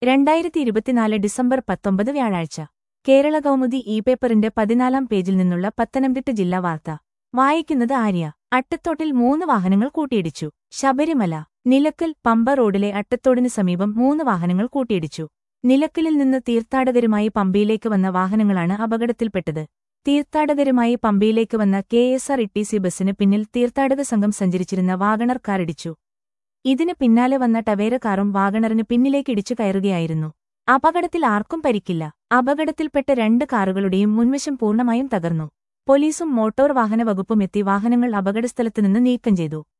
രണ്ടായിരത്തി ഇരുപത്തിനാല് ഡിസംബർ പത്തൊമ്പത് വ്യാഴാഴ്ച കേരള കൗമുദി ഇ പേപ്പറിന്റെ പതിനാലാം പേജിൽ നിന്നുള്ള പത്തനംതിട്ട ജില്ലാ വാർത്ത വായിക്കുന്നത് ആര്യ അട്ടത്തോട്ടിൽ മൂന്ന് വാഹനങ്ങൾ കൂട്ടിയിടിച്ചു ശബരിമല നിലക്കൽ പമ്പ റോഡിലെ അട്ടത്തോടിന് സമീപം മൂന്ന് വാഹനങ്ങൾ കൂട്ടിയിടിച്ചു നിലക്കലിൽ നിന്ന് തീർത്ഥാടകരുമായി പമ്പയിലേക്ക് വന്ന വാഹനങ്ങളാണ് അപകടത്തിൽപ്പെട്ടത് തീർത്ഥാടകരുമായി പമ്പയിലേക്ക് വന്ന കെ എസ് ആർ ഇ ബസിന് പിന്നിൽ തീർത്ഥാടക സംഘം സഞ്ചരിച്ചിരുന്ന വാഗണർ കാർ ഇടിച്ചു ഇതിന് പിന്നാലെ വന്ന ടവേര കാറും വാഗണറിന് പിന്നിലേക്ക് ഇടിച്ചു കയറുകയായിരുന്നു അപകടത്തിൽ ആർക്കും പരിക്കില്ല അപകടത്തിൽപ്പെട്ട രണ്ട് കാറുകളുടെയും മുൻവശം പൂർണ്ണമായും തകർന്നു പോലീസും മോട്ടോർ വാഹന വകുപ്പും എത്തി വാഹനങ്ങൾ അപകടസ്ഥലത്തുനിന്ന് നീക്കം ചെയ്തു